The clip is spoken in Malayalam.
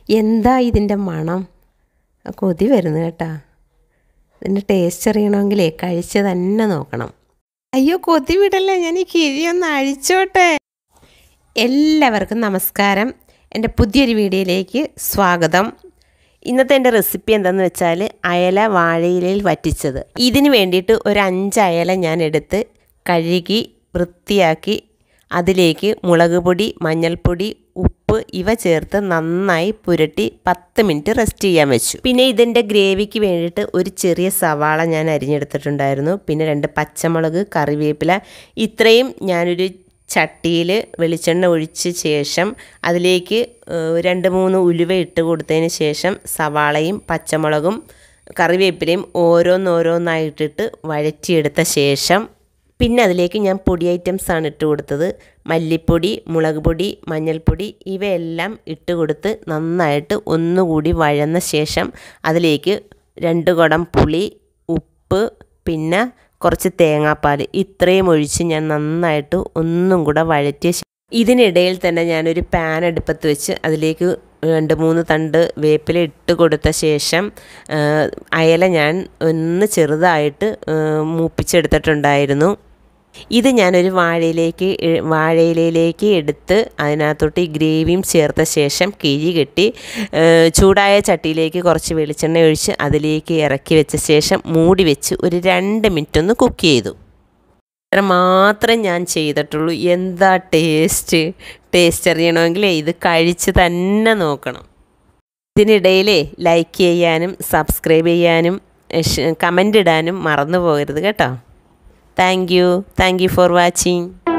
എന്താ ഇതിൻ്റെ മണം കൊതി വരുന്നു കേട്ടാ ഇതിൻ്റെ ടേസ്റ്റ് അറിയണമെങ്കിലേ കഴിച്ച് തന്നെ നോക്കണം അയ്യോ കൊതി വിടല്ലേ ഞാൻ ഈ കിഴിയൊന്ന് അഴിച്ചോട്ടെ എല്ലാവർക്കും നമസ്കാരം എൻ്റെ പുതിയൊരു വീഡിയോയിലേക്ക് സ്വാഗതം ഇന്നത്തെ എൻ്റെ റെസിപ്പി എന്താണെന്ന് വെച്ചാൽ അയല വാഴയിലയിൽ വറ്റിച്ചത് ഇതിന് വേണ്ടിയിട്ട് ഒരു അഞ്ച് അയല ഞാൻ എടുത്ത് കഴുകി വൃത്തിയാക്കി അതിലേക്ക് മുളക് പൊടി മഞ്ഞൾപ്പൊടി ഉപ്പ് ഇവ ചേർത്ത് നന്നായി പുരട്ടി പത്ത് മിനിറ്റ് റെസ്റ്റ് ചെയ്യാൻ വെച്ചു പിന്നെ ഇതിൻ്റെ ഗ്രേവിക്ക് വേണ്ടിയിട്ട് ഒരു ചെറിയ സവാള ഞാൻ അരിഞ്ഞെടുത്തിട്ടുണ്ടായിരുന്നു പിന്നെ രണ്ട് പച്ചമുളക് കറിവേപ്പില ഇത്രയും ഞാനൊരു ചട്ടിയിൽ വെളിച്ചെണ്ണ ഒഴിച്ച ശേഷം അതിലേക്ക് രണ്ട് മൂന്ന് ഉലുവ ഇട്ട് കൊടുത്തതിന് ശേഷം സവാളയും പച്ചമുളകും കറിവേപ്പിലയും ഓരോന്നോരോന്നായിട്ടിട്ട് വഴറ്റിയെടുത്ത ശേഷം പിന്നെ അതിലേക്ക് ഞാൻ പൊടി ഐറ്റംസ് ആണ് ഇട്ട് കൊടുത്തത് മല്ലിപ്പൊടി മുളക് പൊടി മഞ്ഞൾപ്പൊടി ഇവയെല്ലാം ഇട്ട് കൊടുത്ത് നന്നായിട്ട് ഒന്നുകൂടി വഴന്ന ശേഷം അതിലേക്ക് രണ്ട് കുടം പുളി ഉപ്പ് പിന്നെ കുറച്ച് തേങ്ങാപ്പാൽ ഇത്രയും ഒഴിച്ച് ഞാൻ നന്നായിട്ട് ഒന്നും കൂടെ വഴറ്റിയ ഇതിനിടയിൽ തന്നെ ഞാനൊരു പാൻ അടുപ്പത്ത് വെച്ച് അതിലേക്ക് രണ്ട് മൂന്ന് തണ്ട് വേപ്പില ഇട്ട് കൊടുത്ത ശേഷം അയല ഞാൻ ഒന്ന് ചെറുതായിട്ട് മൂപ്പിച്ചെടുത്തിട്ടുണ്ടായിരുന്നു ഇത് ഞാനൊരു വാഴയിലേക്ക് വാഴയിലയിലേക്ക് എടുത്ത് അതിനകത്തോട്ട് ഈ ഗ്രേവിയും ചേർത്ത ശേഷം കിഴി കെട്ടി ചൂടായ ചട്ടിയിലേക്ക് കുറച്ച് വെളിച്ചെണ്ണ ഒഴിച്ച് അതിലേക്ക് ഇറക്കി വെച്ച ശേഷം മൂടി വെച്ച് ഒരു രണ്ട് മിനിറ്റ് ഒന്ന് കുക്ക് ചെയ്തു അത്ര മാത്രം ഞാൻ ചെയ്തിട്ടുള്ളൂ എന്താ ടേസ്റ്റ് ടേസ്റ്റ് അറിയണമെങ്കിൽ ഇത് കഴിച്ച് തന്നെ നോക്കണം ഇതിനിടയിലേ ലൈക്ക് ചെയ്യാനും സബ്സ്ക്രൈബ് ചെയ്യാനും കമൻ്റ് ഇടാനും മറന്നു പോകരുത് കേട്ടോ thank you thank you for watching